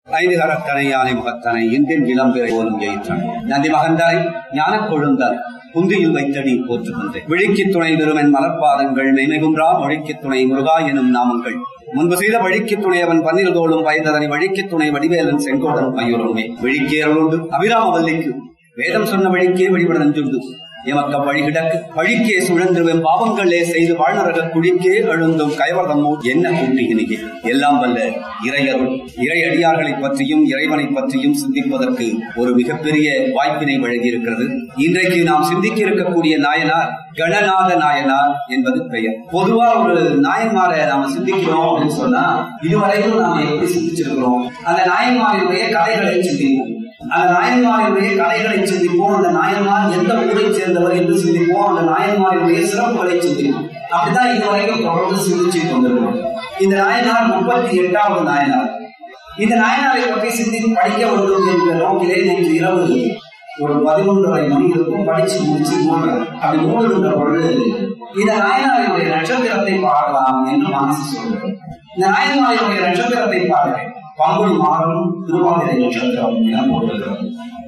ஐந்து கரத்தனை யானை முகத்தனை இந்தின் இளம்பிறை போலும் ஜெயித்தனை நந்தி மகந்தனை ஞானக் கொழுந்தன் குந்தியில் வைத்தடி போற்றுகின்றேன் விழிக்கு துணை விருமன் மலர்பாதங்கள் மெய்மைகுன்றா மொழிக்கு துணை முருகா எனும் நாமங்கள் முன்பு செய்த வழிக்கு துணையவன் பன்னில் தோளும் பயந்ததனை வழிக்கு துணை வடிவேலன் செங்கோடன் மையுறவுமே விழிக்கேறலுண்டு அபிராமவல்லிக்கு வேதம் சொன்ன வழிக்கே வழிபட நஞ்சுண்டு எமக்க வழிகிடக்கு வழிக்கே சுழன்றுவன் பாவங்களே செய்து வாழ்நரக குழிக்கே எழுந்தும் கைவர்தமோ என்ன கூட்டுகினியே எல்லாம் வல்ல இறையருள் இறை அடியார்களை பற்றியும் இறைவனை பற்றியும் சிந்திப்பதற்கு ஒரு மிகப்பெரிய வாய்ப்பினை வழங்கியிருக்கிறது இன்றைக்கு நாம் சிந்திக்க இருக்கக்கூடிய நாயனார் கணநாத நாயனார் என்பது பெயர் பொதுவா ஒரு நாயன்மாரை நாம சிந்திக்கிறோம் அப்படின்னு சொன்னா இதுவரையிலும் நாம எப்படி சிந்திச்சிருக்கிறோம் அந்த நாயன்மாரினுடைய கதைகளை சிந்திப்போம் அந்த நாயன்மாரினுடைய கதைகளை சிந்திப்போம் அந்த நாயன்மார் எந்த ஊரை சேர்ந்தவர் என்று சிந்திப்போம் அந்த நாயன்மாரினுடைய சிறப்புகளை சிந்திப்போம் அப்படிதான் இதுவரைக்கும் தொடர்ந்து சிந்திச்சு கொண்டிருக்கிறோம் இந்த நாயனார் முப்பத்தி எட்டாவது நாயனார் இந்த நாயனாரை பற்றி சிந்தித்து படிக்க வேண்டும் என்ற நோக்கிலே நேற்று இரவு ஒரு பதினொன்றரை மணி இருக்கும் படிச்சு முடிச்சு மூடுறேன் அப்படி மூடுகின்ற பொழுது இந்த நாயனாரினுடைய நட்சத்திரத்தை பார்க்கலாம் என்று மனசு சொல்கிறேன் இந்த நாயனாரினுடைய நட்சத்திரத்தை பார்க்கிறேன் பங்குனி மாதம் திருவாதிரை நட்சத்திரம் என போட்டிருக்கிறது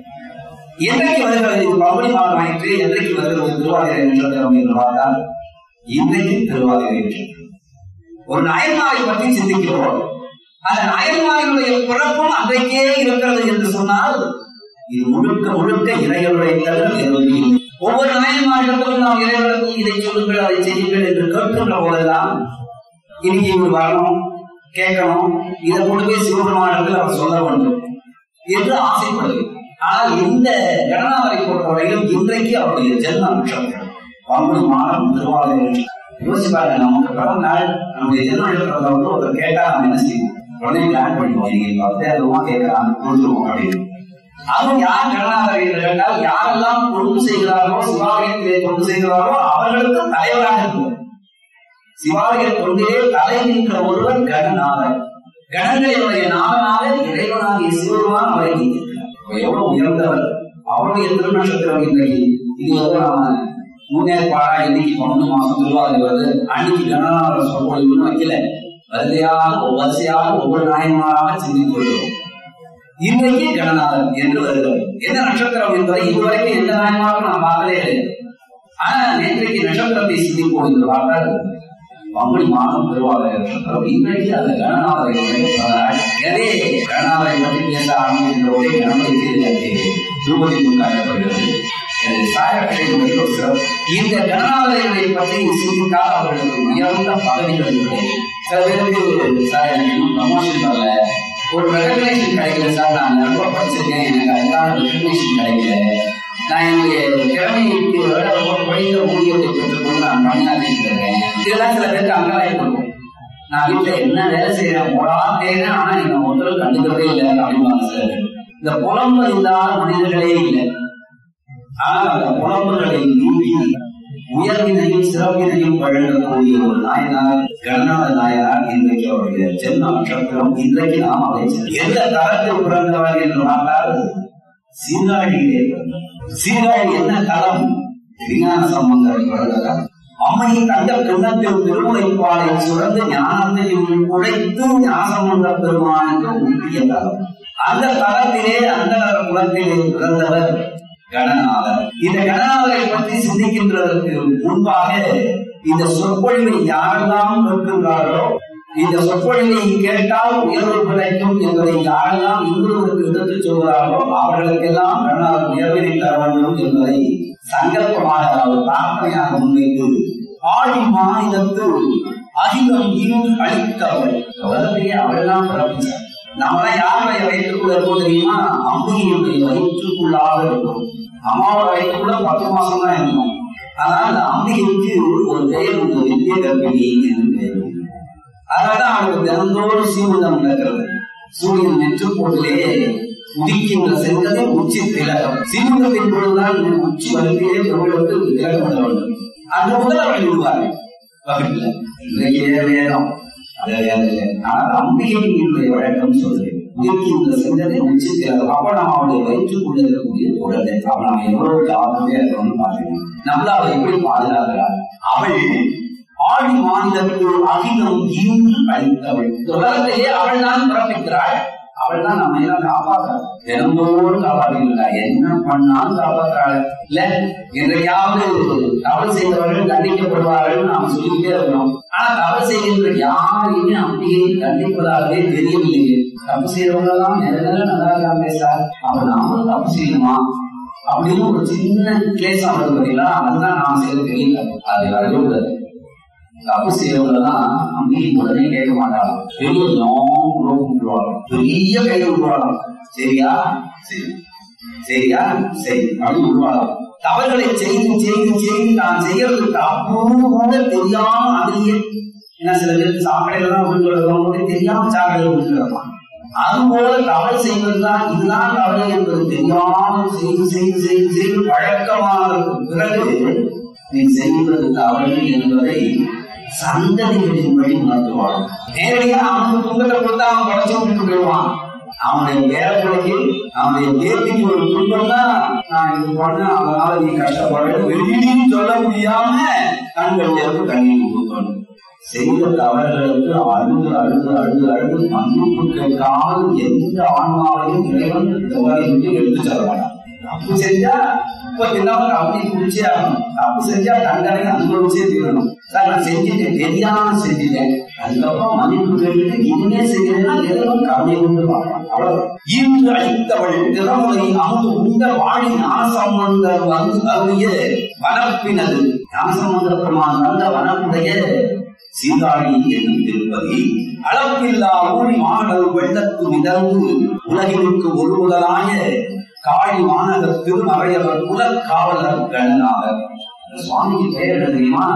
என்றைக்கு வருகிறது இது பங்குனி மாதம் ஆயிற்று என்றைக்கு வருகிறது திருவாதிரை நட்சத்திரம் என்று பார்த்தால் இன்றைக்கு திருவாதிரை நட்சத்திரம் ஒரு நாயன்மாரை பற்றி சிந்திக்கிறோம் அந்த நாயன்மாரினுடைய பிறப்பும் அன்றைக்கே இருக்கிறது என்று சொன்னால் இது முழுக்க முழுக்க இறைவனுடைய தகவல் எதுவுமே இல்லை. ஒவ்வொரு நாயன்மாரிடத்திலும் நாம் இறைவனுக்கும் இதை சொல்லுங்கள் அதை செய்யுங்கள் என்று கேட்கின்ற போதெல்லாம் இன்னைக்கு இவர் வரணும் கேட்கணும் இதை கொண்டு போய் சிவபெருமானத்தில் அவர் சொல்ல வேண்டும் என்று ஆசைப்படுகிறேன் ஆனால் இந்த கணநாதரை பொறுத்தவரையிலும் இன்றைக்கு அவருடைய ஜென்ம நட்சத்திரம் பங்குனி மாதம் திருவாதிரை யோசிப்பாங்க நமக்கு பிறந்த நாள் நம்முடைய ஜென்ம நட்சத்திரத்தை வந்து ஒருத்தர் கேட்டா நம்ம என்ன செய்வோம் உடனே பிளான் பண்ணுவோம் நீங்க பத்து அதுவா கேட்கலாம் கொடுத்துருவோம் அப்படின்னு அதுவும் யார் கணநாதர் என்று கேட்டால் யாரெல்லாம் தொண்டு செய்கிறார்களோ சிவாலயத்திலே தொண்டு செய்கிறார்களோ அவர்களுக்கு தலைவராக இருக்கும் சிவாலய தொண்டிலே தலை நின்ற ஒருவர் கணநாதர் கணங்களினுடைய நாதனாக இறைவனாகிய சிவருமான் அவரை நீந்திருக்கிறார் அவர் எவ்வளவு உயர்ந்தவர் அவருடைய திருநட்சத்திரம் இன்றைக்கு இது வந்து நாம முன்னேற்பாடா இன்னைக்கு பன்னெண்டு மாசம் திருவாதிரை வருது அன்னைக்கு கணநாதர் சொற்பொழிவுன்னு வைக்கல வரிசையாக வரிசையாக ஒவ்வொரு நாயன்மாராக சிந்தித்து வருகிறோம் இன்றைக்கு கணநாதன் என்று வருகிறது என்ன நட்சத்திரம் என்பதை இதுவரைக்கும் எந்த நாயன்மாரும் நான் பார்த்ததே கிடையாது ஆனா நேற்றைக்கு நட்சத்திரத்தை சிந்திப்போம் என்று பார்த்தால் பங்குனி மாதம் பெருவாதிரை நட்சத்திரம் இன்றைக்கு அந்த கணநாதரையுடைய பிறந்தநாள். எனவே கணநாதரை பற்றி பேச ஆரம்பிக்கின்ற ஒரே கணபதி தேர்தலுக்கு திருப்பதி காட்டப்படுகிறது எனது சாயக்கடையினுடைய ஒரு சிறப்பு இந்த கணநாதரை பற்றி சிந்தித்தால் அவர்களுக்கு உயர்ந்த பதவிகள் இல்லை சில பேருக்கு சார் எனக்கு இன்னும் ப்ரமோஷன் வரல ஒரு ரெகக்னேஷன் கிடைக்கல சார் நான் ரொம்ப படிச்சிருக்கேன் எனக்கு அதுக்கான ரெகக்னேஷன் கிடைக்கல நான் என்னுடைய திறமைக்கு விட ரொம்ப குறைந்த ஊதியத்தை பெற்றுக்கொண்டு நான் பணியாற்றிட்டு இருக்கேன் இதெல்லாம் சில பேருக்கு அங்கலாயம் இருக்கும் நான் வீட்டுல என்ன வேலை செய்யறேன் போடா தேடுறேன் ஆனா நீங்க ஒருத்தர் கண்டுக்கிறதே இல்லை அப்படின்னு சில பேர் இந்த புலம்பு இல்லாத மனிதர்களே இல்லை ஆனால் அந்த புலம்புகளை நீங்கி உயர்வினையும் சிறப்பினையும் வழங்கக்கூடிய ஒரு நாயனார் கணநாத நாயனார் இன்றைக்கு அவருடைய ஜென்ம நட்சத்திரம் இன்றைக்கு நாம் அதை எந்த தரத்தில் பிறந்தவர் என்று பார்த்தால் சீர்காழியிலே பிறந்தவர் சீர்காழி என்ன தலம் விஞ்ஞான சம்பந்தம் பிறந்த தலம் அம்மையின் தங்க கிண்ணத்தில் திருமுறைப்பாலை சுரந்து ஞானத்தையும் உழைத்து ஞாசமன்ற பெருமானுக்கு ஊட்டிய தலம் அந்த தலத்திலே அந்த குலத்திலே பிறந்தவர் கணநாதர் இந்த கணநாதரை பற்றி சிந்திக்கின்றதற்கு முன்பாக இந்த சொற்பொழிவை யாரெல்லாம் கேட்கின்றார்களோ இந்த சொற்பொழிவை கேட்டால் உயர்வு கிடைக்கும் என்பதை யாரெல்லாம் இன்னொருவருக்கு எடுத்துச் சொல்கிறார்களோ அவர்களுக்கெல்லாம் கணநாதர் உயர்வினை தர வேண்டும் என்பதை சங்கல்பமாக அவர் பிரார்த்தனையாக முன்வைத்து ஆடி மாநிலத்து அதிகம் இருந்து அளித்தவர் உலகத்திலே அவரெல்லாம் பிறப்பிச்சார் நாமெல்லாம் யாருடைய வயிற்றுக்குள்ள இருக்கோம் தெரியுமா அம்பிகையுடைய வயிற்றுக்குள்ளாக இருக்கும் அம்மாவோட வயிற்றுக்குள்ள பத்து மாசம் தான் இருக்கும் ஆனால் அந்த அம்பிகைக்கு ஒரு பெயர் உண்டு நித்திய கர்ப்பிணி என்று பெயர் உண்டு அதனாலதான் அவளுக்கு தினந்தோறும் சீமந்தம் நடக்கிறது சூரியன் நெற்று போட்டிலே உதிக்கின்ற செங்கதை உச்சி திலகம் சீமந்தத்தின் பொழுதுதான் உச்சி வகுப்பிலே பெருமிடத்து திலகம் பண்ண வேண்டும் அன்று முதல் அவள் விடுவார்கள் வகுப்பில் இன்றைக்கு ஏழு நேரம் அது வேறு இல்லை ஆனால் அம்பிகையினுடைய வழக்கம் சொல்றேன் உதிக்கின்ற செங்கதை உச்சி திலகம் அப்ப நம்ம அவளுடைய வயிற்றுக்குள்ள இருக்கக்கூடிய குழந்தை அப்ப நம்ம எவ்வளவு ஜாக்கிரதையா இருக்கணும்னு பாருங்க நம்மள அவள் எப்படி பாதுகாக்கிறார் அவள் ஆடி மாநிலத்தில் அகிலம் ஈன்று அளித்தவள் உலகத்தையே அவள் தான் பிறப்பிக்கிறாள் அவள் தான் நம்ம எல்லாம் காப்பாற்றுறா தினந்தோறும் காப்பாற்றிருக்கா என்ன பண்ணாலும் காப்பாற்றுறாள் இல்ல என்றையாவது தவறு செய்தவர்கள் தண்டிக்கப்படுவார்கள் நாம் சொல்லிக்கிட்டே இருக்கிறோம் ஆனா தவறு செய்கின்ற யாரையுமே அப்படியே தண்டிப்பதாகவே தெரியவில்லையே தப்பு செய்யறவங்க எல்லாம் நிறைய நல்லா இருக்காங்க சார் அப்ப நாமளும் தப்பு செய்யணுமா அப்படின்னு ஒரு சின்ன கிளேஸ் ஆனது பார்த்தீங்களா அதுதான் நான் செய்யற பெரிய தப்பு அது வரவே கூடாது தப்பு செய்யறவங்க தான் அங்கே உடனே கேட்க மாட்டாங்க பெரிய லாங் ரோப் விட்டுருவாங்க பெரிய கை விட்டுருவாங்க சரியா சரி சரியா சரி அப்படின்னு விட்டுருவாங்க தவறுகளை செய்து செய்து செய்து நான் செய்யறது தப்புன்னு கூட தெரியாம அதுலயே ஏன்னா சில பேருக்கு சாக்கடையில தான் விட்டு தெரியாம சாக்கடையில விட்டு கிடப்பான் அதுபோல தவறு செய்வதுதான் இதுதான் தவறு என்பது தெரியாமல் செய்து செய்து செய்து செய்து பழக்கமானதற்கு பிறகு நீ செய்வது தவறு என்பதை சந்ததிகளின் வழி உணர்த்துவான் நேரடியா அவனுக்கு துன்பத்தை கொடுத்தா அவன் குறைச்சு விட்டு போயிடுவான் அவனுடைய பேரப்பிள்ளைக்கு அவனுடைய பேத்திக்கு ஒரு துன்பம் தான் நான் இது பண்ணேன் அதனால நீ கஷ்டப்படுற வெளியிலையும் சொல்ல முடியாம கண்கள் இருந்து கண்ணீர் கொடுக்கணும் செய்த தவறுகளுக்கு அழுது அழுது அழுது அழுது மன்னிப்பு கேட்காமல் எந்த ஆன்மாவையும் இறைவன் இந்த உலகை விட்டு எடுத்து செல்ல மாட்டான் தப்பு செஞ்சா இப்ப தினமும் அப்படி குடிச்சே ஆகணும் தப்பு செஞ்சா தண்டனை அனுபவிச்சே தீரணும் சார் நான் செஞ்சுட்டேன் தெரியாம செஞ்சுட்டேன் அதுக்கப்புறம் மன்னிப்பு கேட்டுட்டு இனிமே செய்யறேன்னா இறைவன் கருணை கொண்டு பார்ப்பான் அவ்வளவு இன்று அழித்தவள் திறமுறை அமுது உண்ட வாழி ஞானசம்பந்தர் வந்து அருளிய வனப்பினது ஞானசம்பந்த பெருமான் வந்த வனப்புடைய சீதாழி என்னும் திருப்பதி அளப்பில்லா ஊழி மாடல் வெள்ளத்து மிதந்து உலகிற்கு ஒரு முதலாய காளி மாநகர் திருமறையவர் குலக்காவலர் கணநாதர் சுவாமிக்கு பெயர் என்ன தெரியுமா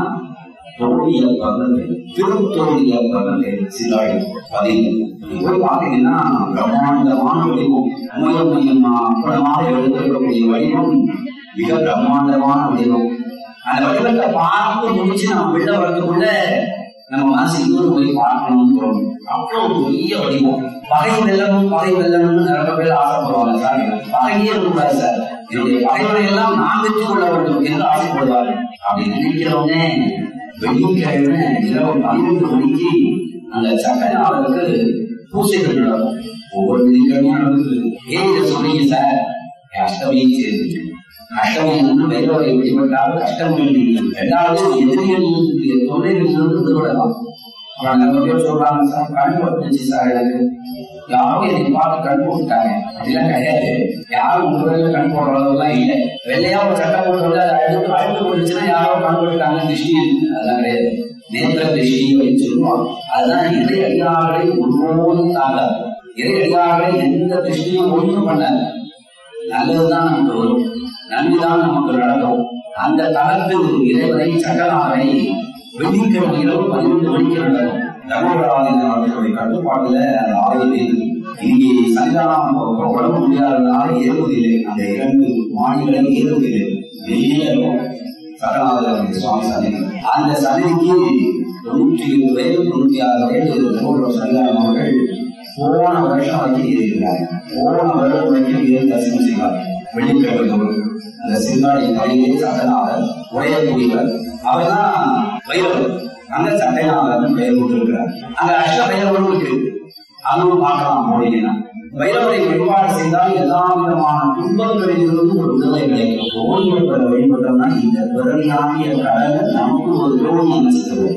தோழிய பகல் திருத்தோழிய பகல் சீதாழி பதிவு போய் பாத்தீங்கன்னா பிரம்மாண்டமான வடிவம் உமையம் மையம் அப்புறமாக எழுதக்கூடிய வடிவம் மிக பிரம்மாண்டமான வடிவம் அந்த வடிவத்தை பார்த்து முடிச்சு நம்ம வெளில வரதுக்குள்ள நம்ம மனசு இன்னொரு போய் பார்க்கணும்னு தோணும் அவ்வளவு பெரிய வடிவம் பகை வெல்லணும் பகை வெல்லணும்னு நிறைய பேர் ஆசைப்படுவாங்க சார் பகையே இருக்காது சார் என்னுடைய பகைவரை எல்லாம் நான் வெற்றி கொள்ள வேண்டும் என்று ஆசைப்படுவார்கள் அப்படி நினைக்கிறவங்க வெள்ளிக்கிழமை இரவு பன்னிரண்டு மணிக்கு அந்த சக்கரநாதருக்கு பூசைகள் நடக்கும் ஒவ்வொரு வெள்ளிக்கிழமையும் நடக்குது ஏன் இதை சொன்னீங்க சார் அஷ்டமியும் சேர்ந்து கஷ்டம் என்று வேறொரு வழிபட்டால் கஷ்டம் வேண்டி இரண்டாவது எதிரிகளுடைய தொழிலிலிருந்து விடுபடலாம் அப்புறம் நிறைய பேர் சொல்றாங்க சார் கண் பட்டுச்சு சார் எனக்கு யாரும் என்னை பார்த்து கண் போட்டுட்டாங்க அதெல்லாம் கிடையாது யாரும் முதல்ல கண் போடுற அளவுலாம் இல்லை வெள்ளையா ஒரு சட்டை போட்டு அதை அழுத்து அழுத்து போட்டுச்சுன்னா யாரோ கண் போட்டுட்டாங்க திருஷ்டி அதெல்லாம் கிடையாது நேத்திர திருஷ்டி அப்படின்னு சொல்லுவாங்க அதுதான் இறை அடியார்களை ஒருபோதும் தாங்காது இறை அடியார்களை எந்த திருஷ்டியும் ஒன்றும் பண்ணாது நல்லதுதான் நமக்கு வரும் நன்மைதான் நமக்கு நடக்கும் அந்த தளத்தில் இறைவனை சகலாரை வெள்ளிக்கிழமை இரவு பதினெட்டு மணிக்கு நடக்கும் தர்மபுராஜன் அவர்களுடைய கட்டுப்பாட்டுல அந்த ஆலயத்தில் இங்கே சன்னிதானம் உடம்பு முடியாததுனால ஏறுவதில்லை அந்த இரண்டு மாடிகளை ஏறுவதில்லை வெளியில இருக்கும் சகலாதர் சுவாமி சன்னிதி அந்த சன்னிதிக்கு தொண்ணூற்றி ஏழு வயது தொண்ணூத்தி ஆறு வயது தர்மபுரம் சன்னிதானம் அவர்கள் போன வருஷம் வரைக்கும் ஏறியிருக்கிறாங்க போன வருடம் வரைக்கும் ஏறி தரிசனம் செய்வாங்க வெள்ளிக்கிழமை தோறும் அந்த சிறுநாளை கையிலே சட்டநாதர் உரையக்கூடியவர் அவர் தான் வைரவர் அங்க சட்டைநாதர் பெயர் கொண்டிருக்கிறார் அங்க அஷ்ட பைரவரும் இருக்கு அதுவும் பார்க்கலாம் போனீங்கன்னா வைரவரை வழிபாடு செய்தால் எல்லா விதமான துன்பங்களிலிருந்து ஒரு விடுதலை கிடைக்கும் ஓய்வு வழிபட்டோம்னா இந்த பிறவியாகிய கடலை நமக்கு ஒரு தோணி அமைச்சது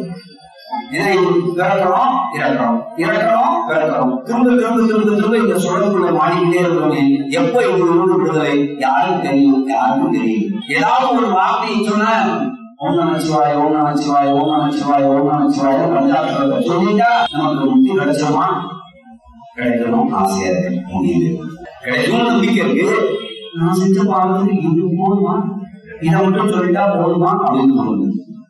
இதை பிறக்கிறோம் இறக்கிறோம் இறக்கிறோம் பிறக்கிறோம் திரும்ப திரும்ப திரும்ப திரும்ப இந்த சுழலுக்குள்ள மாடிக்கிட்டே இருக்கிறோமே எப்போ இவங்க விடுதலை யாரும் தெரியும் யாருக்கும் தெரியும் ஏதாவது ஒரு வார்த்தையை சொன்னா ஓம் நமச்சிவாய ஓம் நமச்சிவாய ஓம் நமச்சிவாய ஓம் நமச்சிவாய பஞ்சாட்சரத்தை சொல்லிட்டா நமக்கு முக்தி கிடைச்சிருமா கிடைக்கணும் ஆசையா இருக்கு முடியுது கிடைக்கும் நம்பிக்கை இருக்கு நான் செஞ்ச பாவத்துக்கு இது போதுமா இதை மட்டும் சொல்லிட்டா போதுமா அப்படின்னு தோணுது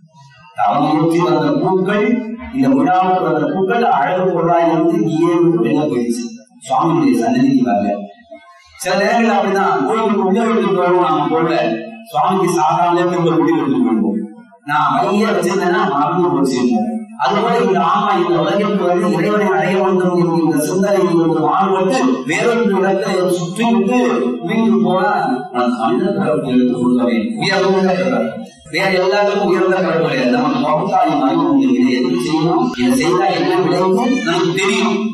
தவறுத்தி வந்த பூக்கள் இந்த விழாவுக்கு வந்த பூக்கள் அழகு பொருளாய் இருந்து நீயே விட்டு வெளில போயிடுச்சு சுவாமியுடைய சன்னதிக்கு வரல சில நேரங்கள் அப்படிதான் கோயிலுக்கு உள்ள வீட்டுக்கு போயிடுவோம் நாம போல சுவாமிக்கு சாதாரண திரும்ப குடி வீட்டுக்கு போயிடுவோம் நான் அமைதியா வச்சிருந்தேன்னா மறந்து போச்சிருப்போம் அதுபோல இந்த ஆமா இந்த உலகிற்கு வந்து இறைவனை அடைய வேண்டும் என்கிற இந்த சிந்தனை ஒரு மாறுபட்டு வேறொரு இடத்தை சுற்றி விட்டு மீண்டும் போனா நான் மனித பிறப்பு எடுத்து கொடுக்கவே உயர்ந்த வேற எல்லாத்துக்கும் உயர்ந்த பிறப்பு கிடையாது நமக்கு பகுத்தாய் அறிவு உண்டு இதை எதுக்கு செய்யணும் இதை செய்தா என்ன விளைவு நமக்கு தெரியும்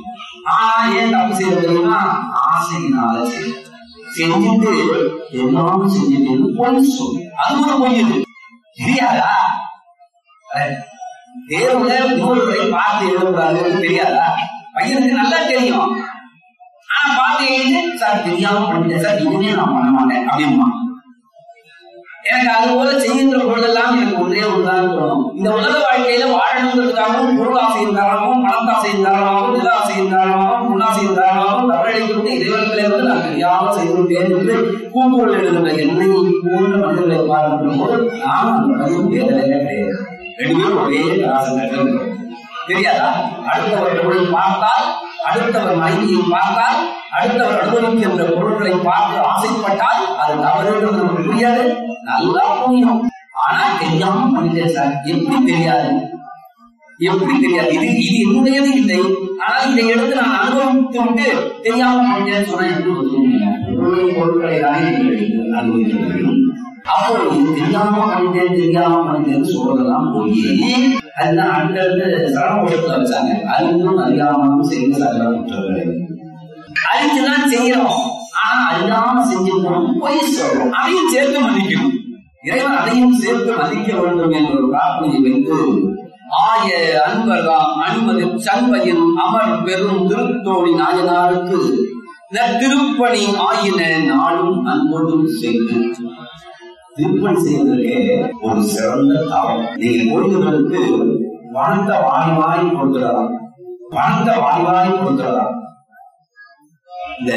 ஆனா ஏன் தப்பு செய்ய தெரியுமா ஆசையினால செய்யும். செஞ்சுட்டு எல்லாம் செஞ்சுட்டு பொய் சொல்லு அது ஒரு பொய் இது தெரியாதா அஹ், தேர்வுல நூல்களை பார்த்து எழுதக்கூடாதுன்னு தெரியாதா பையனுக்கு நல்லா தெரியும் ஆனா பார்த்து எழுதி சார் தெரியாம பண்ணிட்டேன் சார் இனிமே நான் பண்ண மாட்டேன் அப்படிமா எனக்கு அது போல செய்கின்ற பொழுதெல்லாம் எனக்கு ஒன்றே ஒன்றுதான் தோணும் இந்த உலக வாழ்க்கையில வாழணுங்கிறதுக்காகவும் பொருள் ஆசையின் காரணமாகவும் பணத்தாசையின் காரணமாகவும் நில ஆசையின் காரணமாகவும் முன்னாசையின் காரணமாகவும் தவறடைந்து இறைவனத்திலிருந்து நான் தெரியாமல் செய்துவிட்டேன் என்று கூக்குரல் எழுதுகிற என்னை போன்ற மனிதர்களை பார்க்கும் போது நான் அந்த பதிவு வேதனையே கிடையாது ரெண்டு பேரும் ஒரே கலாசங்கத்தில் தெரியாதா அடுத்தவர் பொருளை பார்த்தால் அடுத்தவர் மனைவியை பார்த்தால் அடுத்தவர் அனுபவிக்கின்ற பொருட்களை பார்த்து ஆசைப்பட்டால் அது தவறுன்றது நமக்கு புரியாது நல்லா புரியும் ஆனா தெரியாம பண்ணிட்டேன் சார் எப்படி தெரியாது எப்படி தெரியாது இது இது என்னுடையது இல்லை ஆனால் இதை எடுத்து நான் அனுபவித்து விட்டு தெரியாம பண்ணிட்டேன்னு சொன்னா எப்படி ஒத்துக்குவீங்க? உங்களுடைய பொருட்களை தானே நீங்கள் அனுபவிக்கிறீர்கள் அப்போ இது தெரியாம பண்ணிட்டேன் தெரியாம பண்ணிட்டேன்னு சொல்றதெல்லாம் போய் அதுதான் அடுத்தடுத்து சரமோஷத்துல வச்சாங்க அறிந்தும் அறியாமலும் செய்து சகல குற்றங்கள் அறிந்துதான் செய்யறோம் ஆனா அறியாம செஞ்சிருக்கோம் பொய் சொல்றோம் அதையும் சேர்த்து மன்னிக்கணும் இறைவன் அதையும் சேர்த்து மதிக்க வேண்டும் என்ற ஒரு பிரார்த்தனையை வைத்து ஆய அன்பர்தாம் அனுமதி சண்பையின் அமர் பெரும் திருத்தோணி நாயனாருக்கு திருப்பணி ஆயின நாளும் அன்போடும் செய்து திருப்பணி செய்வதற்கே ஒரு சிறந்த தவம் நீங்க கோயில்களுக்கு பணத்தை வாங்கி வாங்கி கொடுத்துடலாம் பணத்தை வாங்கி வாங்கி கொடுத்துடலாம் இந்த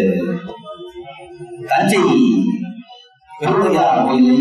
தஞ்சை பெருமையார் கோயிலை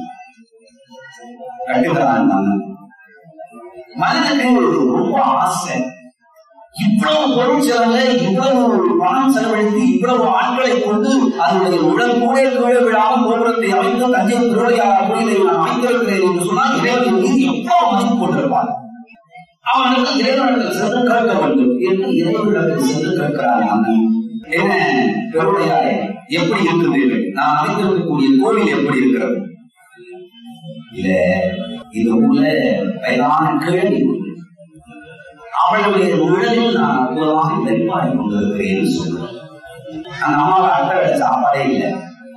கட்டுகிறான் மன்னன் மன்னனுக்கு ரொம்ப ஆசை இவ்வளவு பொருள் செலவுல இவ்வளவு பணம் செலவழித்து இவ்வளவு ஆட்களை கொண்டு அதனுடைய உடல் கூட கீழ விழாமல் கோபுரத்தை அமைத்து தஞ்சை திருவையார் கோயிலை நான் அமைத்திருக்கிறேன் என்று சொன்னால் இறைவன் மீது எவ்வளவு மதிப்பு கொண்டிருப்பார் அவனுக்கு இறைவனிடத்தில் சென்று கேட்க வேண்டும் என்று இறைவனிடத்தில் சென்று கேட்கிறார் மன்னன் என்ன பெருமையாரே எப்படி இருக்கிறீர்கள் நான் அமைத்திருக்கக்கூடிய கோவில் எப்படி இருக்கிறது இல்ல இது உள்ள வயதான கேள்வி அவளுடைய நிழலில் நான் அற்புதமாக வெண்பாடி கொண்டிருக்கிறேன் சொல்றேன் அந்த அம்மாவை அடுத்த சாப்பாடே இல்லை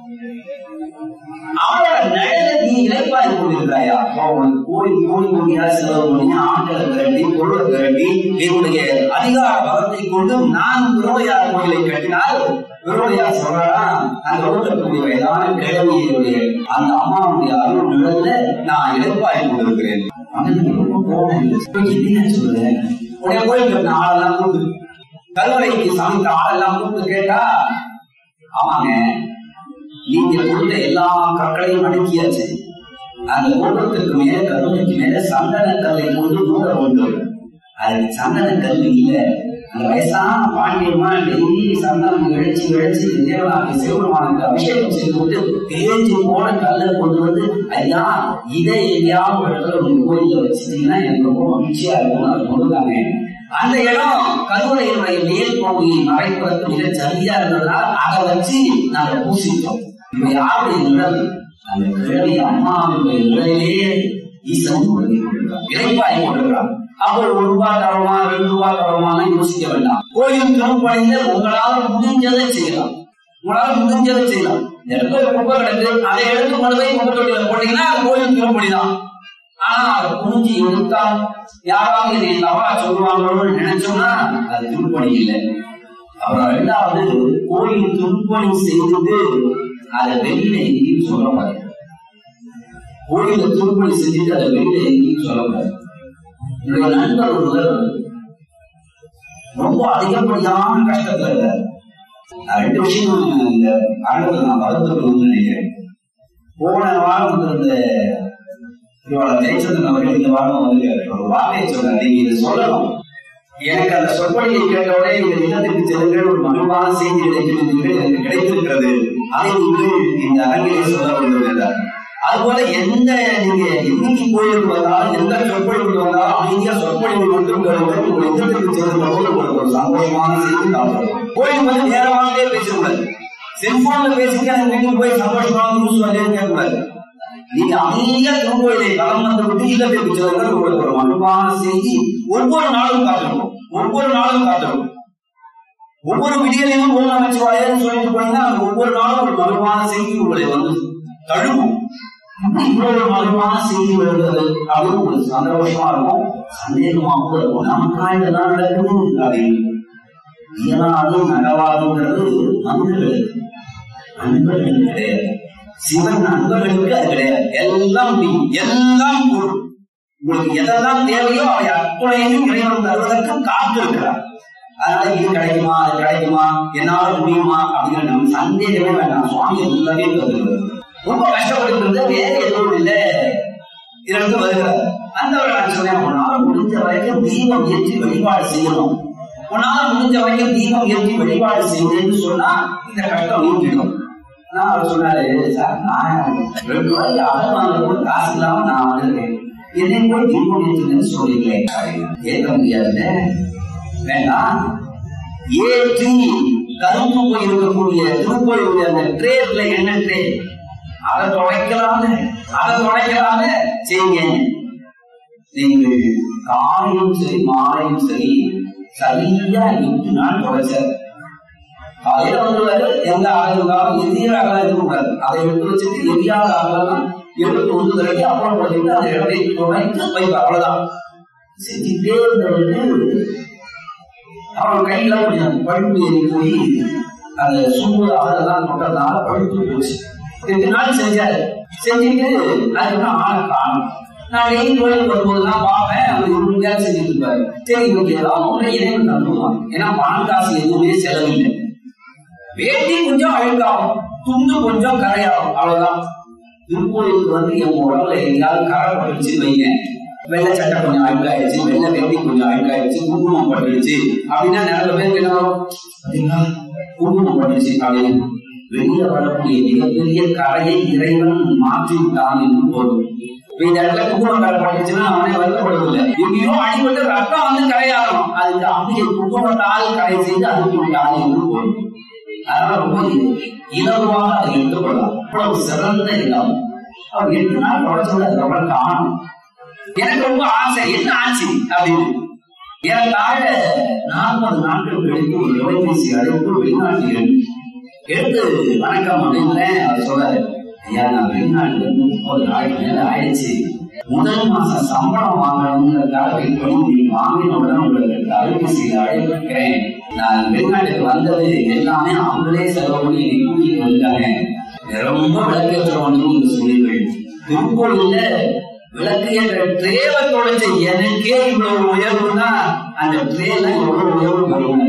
அவளோட நிழல நீ இழைப்பாய் கொண்டிருக்கிறாயா அவன் கோடி கோடி கோடியா செலவு பண்ணி ஆட்களை திரட்டி பொருளை திரட்டி என்னுடைய அதிகார பலத்தை கொண்டு நான் விரோதையார் கோயிலை கட்டினால் விரோதையார் சொல்றாரா அந்த ஓட்டக்கூடிய வயதான கிழவியுடைய அந்த அம்மாவுடைய அருள் நிழல்ல நான் இழைப்பாய் கொண்டிருக்கிறேன் அவனுக்கு ரொம்ப கோபம் என்ன சொல்றேன் உடைய கோயில் கட்டின ஆளெல்லாம் கூப்பிட்டு கருவறைக்கு சமைத்த ஆளெல்லாம் கூப்பிட்டு கேட்டா ஆமாங்க நீங்க கொடுத்த எல்லா கற்களையும் அடுக்கியாச்சு அந்த கோபுரத்திற்கு மேல கருவறைக்கு மேல சந்தன கல்லை கொண்டு மூட வேண்டும் அதுக்கு சந்தன கல் இல்ல அந்த வயசான பாண்டியமா டெய்லி சந்தனம் இழைச்சி இழைச்சி தேவனாக சிவபெருமானுக்கு அபிஷேகம் செய்து விட்டு தேஞ்சி போன கல்லை கொண்டு வந்து ஐயா இதை எங்கேயாவது ஒரு இடத்துல உங்க கோயில்ல வச்சிட்டீங்கன்னா எனக்கு ரொம்ப மகிழ்ச்சியா இருக்கும் அது கொண்டுதாங்க அந்த இடம் கருவறையினுடைய மேல் பகுதியை மறைப்பதற்கு மிக சரியா இருந்ததால் அதை வச்சு நாங்க பூசிட்டோம் இப்ப யாருடைய நிழல் அந்த கிழவி அம்மாவுடைய நிழலிலே ஈசன் உறுதி கொண்டிருக்கிறார் இறைப்பாய் கொண்டிருக்கிறார் அப்போ ஒரு ரூபாய் தரமா ரெண்டு ரூபாய் தரமான யோசிக்க வேண்டாம் கோயில் திருப்பணியில உங்களால முடிஞ்சதை செய்யலாம் உங்களால முடிஞ்சதை செய்யலாம் இந்த இடத்துல ஒரு குப்பை கிடக்கு அதை எடுத்து கொண்டு போய் குப்பை தொட்டியில போட்டீங்கன்னா அது கோயில் திருப்பணி தான் ஆனா அதை புரிஞ்சு எடுத்தால் யாராவது என்னை தவறா சொல்லுவாங்களோன்னு நினைச்சோம்னா அது திருப்பணி இல்லை அப்புறம் ரெண்டாவது கோயில் திருப்பணி செய்துட்டு அதை வெளியில எங்கேயும் சொல்லக்கூடாது கோயில திருப்பணி செஞ்சுட்டு அதை வெளியில எங்கேயும் சொல்லக்கூடாது என்னுடைய நண்பர் ஒருவர் ரொம்ப அதிகப்படியான கஷ்டத்துல இருக்காரு நான் ரெண்டு விஷயம் இந்த அரங்கத்தில் நான் வருத்தப்படணும்னு நினைக்கிறேன் போன வாரம் வந்திருந்த திருவாளர் ஜெயச்சந்திரன் அவர்கள் இந்த வாரம் வந்து ஒரு வார்த்தையை சொன்னார் நீங்க இதை சொல்லணும் எனக்கு அந்த சொற்பொழியை கேட்டவுடனே இந்த இல்லத்திற்கு செல்லுங்கள் ஒரு மகிழ்வான செய்தி கிடைக்கிறது எனக்கு கிடைத்திருக்கிறது அதை நீங்கள் இந்த அரங்கிலே சொல்ல வேண்டும் என்றார் அதுபோல எந்த நீங்க என்னைக்கு கோயிலுக்கு வந்தாலும் எந்த சொற்பொழிவுக்கு வந்தாலும் அமைதியா சொற்பொழிவு மட்டும் கேளுங்கள் உங்கள் இல்லத்திற்கு செல்லுங்க போது உங்களுக்கு ஒரு சந்தோஷமான செய்தி காணும் கோயில் வந்து நேரமாகவே பேசக்கூடாது செல்போன்ல பேசிட்டு அந்த வீட்டுக்கு போய் சந்தோஷமான நியூஸ் வரலன்னு கேட்கக்கூடாது நீங்க அமைதியா திருக்கோயிலை களம் வந்து விட்டு இல்லத்திற்கு செல்லுங்கள் உங்களுக்கு ஒரு மகிழ்வான செய்தி ஒவ்வொரு நாளும் காத்திருக்கும் ஒவ்வொரு நாளும் காத்திருக்கும் ஒவ்வொரு விடியலையும் ஓம் நமச்சிவாயன்னு சொல்லிட்டு போனீங்கன்னா அது ஒவ்வொரு நாளும் ஒரு மகிழ்வான செய்தி உங்களை வந்து தழுவும் இப்படி இவ்வளவு மகிழ்வான செய்தி வருகிறது அப்படின்னு உங்களுக்கு சந்தோஷமா இருக்கும் சந்தேகமாகவும் இருக்கும் நமக்கா இதெல்லாம் நடக்குது அப்படின்னு இயலாது நடவாதுங்கிறது மனிதர்களுக்கு அன்பர்களுக்கு கிடையாது சிவன் அன்பர்களுக்கு அது கிடையாது எல்லாம் முடியும் எல்லாம் கூடும் உங்களுக்கு எதெல்லாம் தேவையோ அவை அத்துணையும் இறைவன் தருவதற்கு காத்திருக்கிறார் அதனால இது கிடைக்குமா அது கிடைக்குமா என்னால முடியுமா அப்படிங்கிற நம்ம சந்தேகமே வேண்டாம் சுவாமி எல்லாமே தருகிறது ரொம்ப கஷ்டப்பட்டு வேற எதுவும் இல்லை இதற்கு வருகிறார் அந்த நான் சொன்னேன் உன்னால முடிஞ்ச வரைக்கும் தீபம் ஏற்றி வழிபாடு செய்யணும் உன்னால முடிஞ்ச வரைக்கும் தீபம் ஏற்றி வழிபாடு செய்யுன்னு சொன்னா இந்த கஷ்டம் நீங்கிடும் நான் அவர் சொன்னாரு சார் நான் ரெண்டு ரூபாய்க்கு அடம் வாங்க கூட காசு இல்லாம நான் வந்திருக்கேன் என்னை போய் தீபம் ஏற்றுங்கன்னு சொல்றீங்களே ஏற்க முடியாதுல்ல வேண்டாம் ஏற்றி கரும்பு போய் இருக்கக்கூடிய திருக்கோயிலுடைய அந்த ட்ரேட்ல என்ன ட்ரே அதை துடைக்கலாம்னு அதை துடைக்கலாம்னு செய்யுங்க நீங்கள் காலையும் சரி மாலையும் சரி சரியா எட்டு நாள் துடைச்சார் காலையில வந்துருவாரு எந்த ஆள் இருந்தாலும் எதிர ஆகலாம் இருக்கக்கூடாது அதை எடுத்து வச்சுட்டு எரியாத ஆகலாம் எடுத்து வந்து திரட்டி அப்புறம் போட்டு அந்த இடத்தை துடைத்து வைப்பார் அவ்வளவுதான் செஞ்சுட்டே இருந்தவருக்கு அவன் கையில கொஞ்சம் பழுப்பு ஏறி போய் அந்த சூடு அதெல்லாம் தொட்டதுனால பழுப்பு போச்சு ரெண்டு நாள் செஞ்சாரு செஞ்சுட்டு அதுக்கப்புறம் ஆளை காணும் நான் டெய்லி கோயிலுக்கு வரும்போது தான் பார்ப்பேன் அவர் உறுதியா செஞ்சுட்டு இருப்பாரு சரி இவங்க ஏதாவது ஒன்று இறைவன் தந்துடுவான் ஏன்னா பணம் காசு எதுவுமே செலவில்லை வேட்டி கொஞ்சம் அழுக்காகும் துண்டு கொஞ்சம் கரையாகும் அவ்வளவுதான் திருக்கோயிலுக்கு வந்து என் உடம்புல எங்கேயாவது கரை பட்டுச்சு வைங்க வெள்ளை சட்டை கொஞ்சம் அழுக்காயிடுச்சு வெள்ளை வெட்டி கொஞ்சம் அழுக்காயிடுச்சு குங்குமம் பட்டுடுச்சு அப்படின்னா நிறைய பேருக்கு என்ன வரும் பாத்தீங்களா குங்குமம் பட்டுடுச்சு அப்படின்னு வெளியே வரக்கூடிய மிகப்பெரிய கரையை இறைவன் மாற்றி விட்டான் என்று போதும் இப்ப இந்த இடத்துல குங்குமம் கரை பட்டுச்சுன்னா அவனே வருத்தப்படுவதில்லை எங்கேயோ அடிபட்டு ரத்தம் வந்து கரையாகணும் அதுக்கு அப்படியே குங்குமத்தால் கரை செய்து அதுக்கு விட்டான் என்று போதும் அதனால ரொம்ப இலகுவாக அதை எடுத்துக்கொள்ளலாம் அவ்வளவு சிறந்த இடம் அவர் எட்டு நாள் தொடர்ச்சி அதுக்கப்புறம் காணும் எனக்கு ரொம்ப ஆசை என்ன ஆச்சு அப்படின்னு ஏறத்தாழ நாற்பது நாட்கள் கழித்து ஒரு தொலைபேசி அழைப்பு வெளிநாட்டில் எடுத்து வணக்கம் அப்படின்னு அவர் சொல்றாரு ஐயா நான் வெளிநாட்டுல இருந்து முப்பது நாள் மேல ஆயிடுச்சு முதல் மாசம் சம்பளம் வாங்கணுங்கிறதுக்காக வெயிட் பண்ணி நீங்க வாங்கின உடனே உங்களுக்கு அலைபேசியில் அழைப்பிருக்கிறேன் நான் வெளிநாட்டுக்கு வந்தது எல்லாமே அவங்களே செலவு பண்ணி என்னை கூட்டிட்டு வந்துட்டாங்க ரொம்ப விளக்கேற்றணும் நீங்க சொன்னீர்கள் திருக்கோயில்ல விளக்கு என்ற ட்ரேவை தொலைச்ச எனக்கே இவ்வளவு உயர்வுனா அந்த ட்ரேல எவ்வளவு உயர்வு வருவாங்க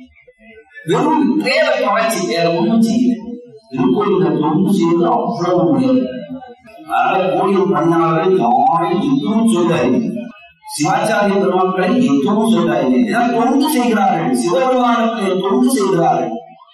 வெறும் ட்ரேவை தொலைச்சு வேற ஒண்ணும் செய்யல திருக்கோயில தொண்டு செய்து அவ்வளவு உயர்வு அதனால கோயில் பணியாளர்கள் யாரும் எதுவும் சொல்றாரு சிவாச்சாரிய பெருமக்களை எதுவும் சொல்றாரு இதெல்லாம் தொண்டு செய்கிறார்கள் சிவபெருமானத்தை தொண்டு செய்கிறார்கள்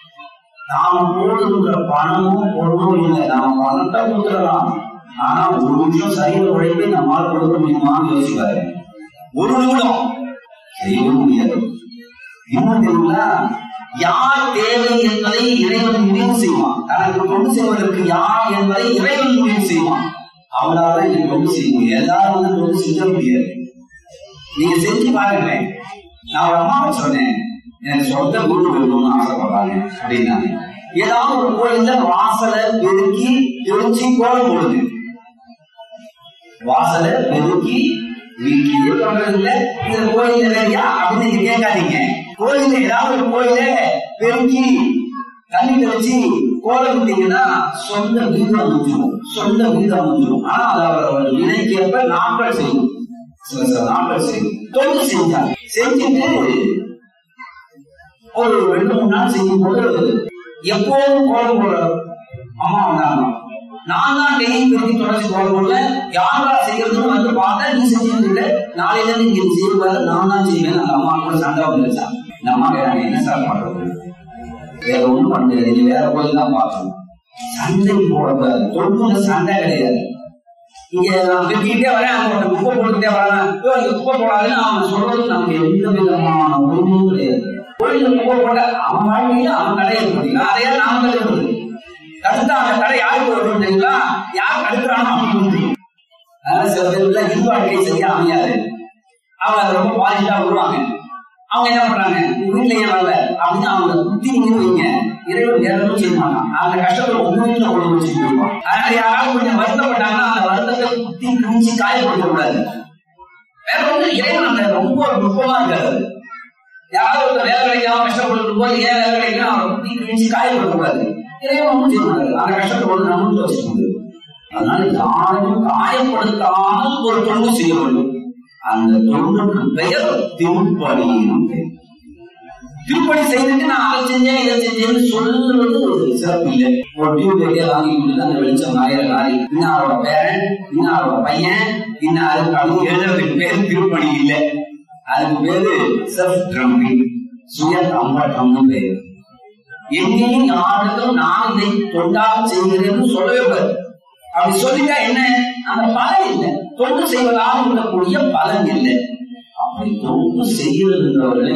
நாம் போடுகின்ற பணமும் பொருளும் இல்லை நாம் பணத்தை கொடுத்துடலாம் ஆனா ஒரு நிமிஷம் சரீர உழைப்பை நம்மால் கொடுக்க முடியுமான்னு யோசிப்பாரு ஒரு நிமிடம் செய்ய முடியாது இன்னும் தெரியுங்களா யார் தேவை என்பதை இறைவன் முடிவு செய்வான் தனக்கு கொண்டு செய்வதற்கு யார் என்பதை இறைவன் முடிவு செய்வான் அவங்களால இதை கொண்டு செய்ய முடியாது எல்லாரும் வந்து கொண்டு செஞ்ச முடியாது நீங்க செஞ்சு பாருங்க நான் ஒரு அம்மாவை சொன்னேன் எனக்கு சொந்த வீடு வேணும்னு ஆசைப்படுறாங்க அப்படின்னாங்க ஏதாவது ஒரு கோயில்ல வாசலை பெருக்கி தெளிச்சு கோலம் போடுது வாசலை பெருக்கி வீட்டிலேயே பண்றதில்ல இந்த கோயில் இல்லையா அப்படின்னு நீங்க கேட்காதீங்க கோயில் ஏதாவது ஒரு கோயில பெருக்கி தண்ணி தெளிச்சு கோலம் விட்டீங்கன்னா சொந்த வீதம் அமைஞ்சிடும் சொந்த வீதம் அமைஞ்சிடும் ஆனா அது அவர் வினைக்கேற்ப நாட்கள் செய்யும் சில சில நாட்கள் செய்யும் தொண்டு செஞ்சாங்க செஞ்சுட்டு ஒரு ரெண்டு மூணு நாள் செய்யும் போது எப்போதும் கோலம் போடுற அம்மா வந்தாங்க நான் தான் டெய்லி பெருக்கி தொடர்ச்சி கோலம் போடல யாரா செய்யறதுன்னு வந்து பார்த்தா நீ செஞ்சது நாளையில இருந்து இங்க செய்வாரு நான் தான் செய்வேன் அந்த அம்மா கூட சண்டை வந்துருச்சா இந்த அம்மா கேட்டாங்க என்ன சார் பண்றது வேற ஒண்ணும் பண்ண முடியாது நீ வேற கோயில் தான் பார்க்கணும் சண்டை போடக்கூடாது தொழுல சண்டை கிடையாது இங்க நான் பெருக்கிட்டே வரேன் அங்க ஒரு குப்பை போட்டுக்கிட்டே வரேன் ஐயோ, இங்க குப்பை போடாதுன்னு அவன் சொல்றது நமக்கு எந்த விதமான உரிமையும் கிடையாது கோயில்ல குப்பை போட்ட அவன் வாழ்க்கையில அவன் கடையை போட்டீங்க அதையா நாம தடுக்கிறது தடுத்தா அந்த கடை யாருக்கு வரும் தெரியுங்களா யார் தடுக்கிறானோ அவனுக்கு முடியும் அதனால சில பேருக்கு இந்து வாழ்க்கை சரியா அமையாது அவங்க அதை ரொம்ப பாதிட்டா விடுவாங்க அவங்க என்ன பண்றாங்க உங்க வீட்டுல ஏன் வரல அப்படின்னு அவங்க புத்தி நீங்க வைங்க இறைவன் வேறதும் செய்ய மாட்டான் அந்த கஷ்டத்தை உங்க வீட்டுல கொண்டு வச்சுட்டு போயிடுவான் அதனால யாராவது கொஞ்சம் வருத்தப்பட்டாங்கன்னா அந்த வருத்தத்தை புத்தி கிழிச்சு காயப்படுத்த கூடாது வேற ஒண்ணு இறைவன் அந்த ரொம்ப நுட்பமா இருக்காது யாராவது ஒருத்தர் வேலை கிடைக்காம கஷ்டப்பட்டு போது ஏன் வேலை கிடைக்கணும் அவரை புத்தி கிழிச்சு காயப்படுத்த கூடாது இறைவன் ஒன்றும் செய்ய மாட்டாரு அந்த கஷ்டத்தை கொண்டு நமக்கு வச்சுக்க முடியும் அதனால யாரையும் காயப்படுத்தாமல் ஒரு தொண்டு செய்ய வேண்டும் அந்த தொண்டுக்கு பெயர் திருப்பணி திருப்பணி செய்துட்டு நான் அதை செஞ்சேன் இதை செஞ்சேன்னு சொல்றது சிறப்பு இல்லை ஒரு டியூப் வெளியே வாங்கி கொடுத்து அந்த வெளிச்சம் நாயிர நாரி இன்னாரோட பேரன் இன்னாரோட பையன் இன்னாரு அப்படின்னு எழுதுறதுக்கு பேர் திருப்பணி இல்லை அதுக்கு பேரு செல்ஃப் ட்ரம்பிங் சுய கம்பட்டம்னு பேரு எங்கேயும் யாருக்கும் நான் இதை தொண்டாக செய்கிறேன்னு சொல்லவே கூடாது அப்படி சொல்லிட்டா என்ன அந்த பலன் இல்லை தொண்டு செய்வதாக இருக்கக்கூடிய பலன் இல்லை அப்படி தொண்டு செய்கிறவர்களை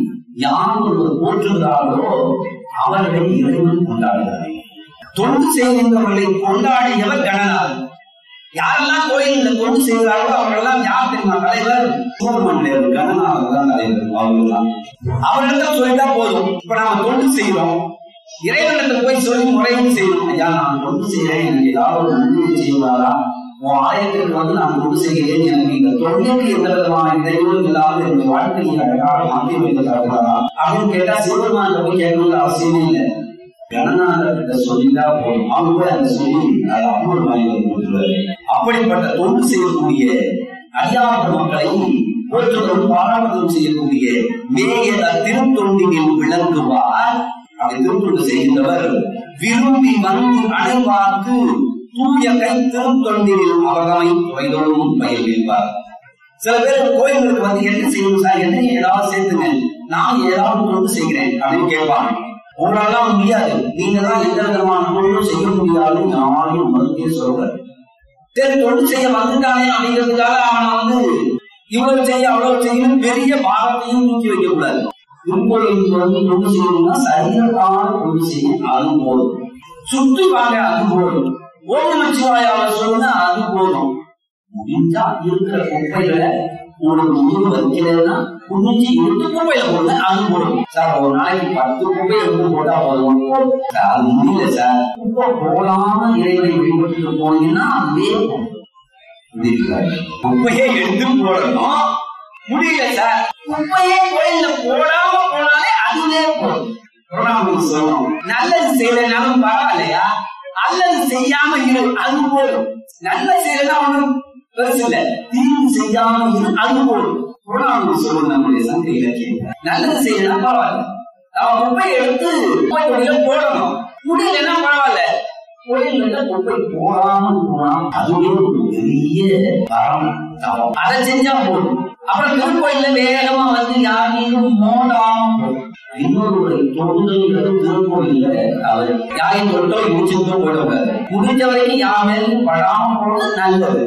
யார் ஒருவர் போற்றுகிறார்களோ அவர்களை இறைவன் கொண்டாடுகிறார் தொண்டு செய்கின்றவர்களை கொண்டாடியவர் கணநாதன் யாரெல்லாம் கோயிலில் தொண்டு செய்கிறார்களோ அவர்களெல்லாம் யார் தெரியுமா தலைவர் சுப்பிரமணியர் கணநாதர் தான் தலைவர் அவர்கள்லாம் அவர்களிடம் சொல்லிட்டா போதும் இப்ப நாம தொண்டு செய்கிறோம் இறைவனிடத்தில் போய் சொல்லி முறையும் செய்யணும் ஐயா நான் தொண்டு செய்கிறேன் எனக்கு ஏதாவது ஒரு நன்மை செய்வாரா உன் ஆலயத்திற்கு வந்து நான் தொண்டு செய்கிறேன் எனக்கு இந்த தொண்டுக்கு எந்த விதமான இடையூறும் இல்லாத என்னுடைய வாழ்க்கையை அழகாக மாற்றி வைத்து தருவாரா அப்படின்னு கேட்டா சிவபெருமான போய் கேட்கணுங்கிற அவசியமே இல்லை கணநாதர்கிட்ட சொல்லிட்டா போதும் அவங்க போய் அந்த சொல்லி அதை அம்மன் வாங்கி கொடுத்துருவாரு அப்படிப்பட்ட தொண்டு செய்யக்கூடிய அடியார் மக்களை போற்றுவதும் பாராட்டுவதும் செய்யக்கூடிய மேய திருத்தொண்டியில் விளங்குவார் அப்படி திருத்தொண்டு செய்கின்றவர் விரும்பி வந்து அனைவார்க்கு தூய கை திருத்தொண்டில் அவர்களை துறைதோறும் பயிர்விப்பார் சில பேர் கோயில்களுக்கு வந்து என்ன செய்யணும் சார் என்ன ஏதாவது சேர்த்துங்க நான் ஏதாவது தொண்டு செய்கிறேன் அப்படின்னு கேட்பாங்க உங்களால முடியாது நீங்க தான் எந்த விதமான தொண்டும் செய்ய முடியாதுன்னு யாரையும் மறுத்தே சொல்றாரு சரி தொண்டு செய்ய வந்துட்டானே அப்படிங்கிறதுக்காக அவனை வந்து இவ்வளவு செய்ய அவ்வளவு செய்யணும் பெரிய பாரத்தையும் தூக்கி வைக்க கூடாது திருக்கோயிலுக்கு வந்து தொண்டு செய்யணும்னா சரீரத்தான தொண்டு செய்யும் அது போதும் சுற்றி வாங்க அது போதும் ஓம் நமச்சிவாயாவை சொல்லுங்க அது போதும் முடிஞ்சா இருக்கிற குப்பைகளை உங்களுக்கு முழு வைக்கலன்னா குனிஞ்சு எடுத்து குப்பையில போடுங்க அது போடும் சார் ஒரு நாளைக்கு பத்து குப்பை எடுத்து போட்டா போதும் சார், அது முடியல சார் குப்பை போடாம இறைவனை வழிபட்டு போனீங்கன்னா அதுவே போதும். புரியுதுங்களா? குப்பையை எடுத்து போடணும் முடியல சார் குப்பையே கோயில்ல போடாம போனாலே அதுவே போதும் புறநானூறு சொல்லும் நல்லது செய்யலைனாலும் பரவாயில்லையா அல்லது செய்யாம இரு அது போதும் நல்லது செய்யலன்னா ஒண்ணும் பெருசு இல்ல தீங்கு செய்யாம இரு அது போதும் புறநானூறு சொல்லும் நம்முடைய சங்க இலக்கியம் நல்லது செய்யலாம் பரவாயில்ல நம்ம குப்பை எடுத்து குப்பை தொட்டியில போடணும் முடியலன்னா பரவாயில்ல கோயில்ல குப்பை போடாம போனா அதுவே ஒரு பெரிய வரம் தவம். அதை செஞ்சா போதும் அப்புறம் திருக்கோயில்ல வேகமா வந்து யாரையும் மோடாம போகும் இன்னொரு தொண்டுங்கிறது திருக்கோயில்ல அவர் யாரையும் தொட்டோ இடிச்சுட்டோ போடக்கூடாது முடிஞ்ச வரைக்கும் யார் மேலும் படாம போறது நல்லது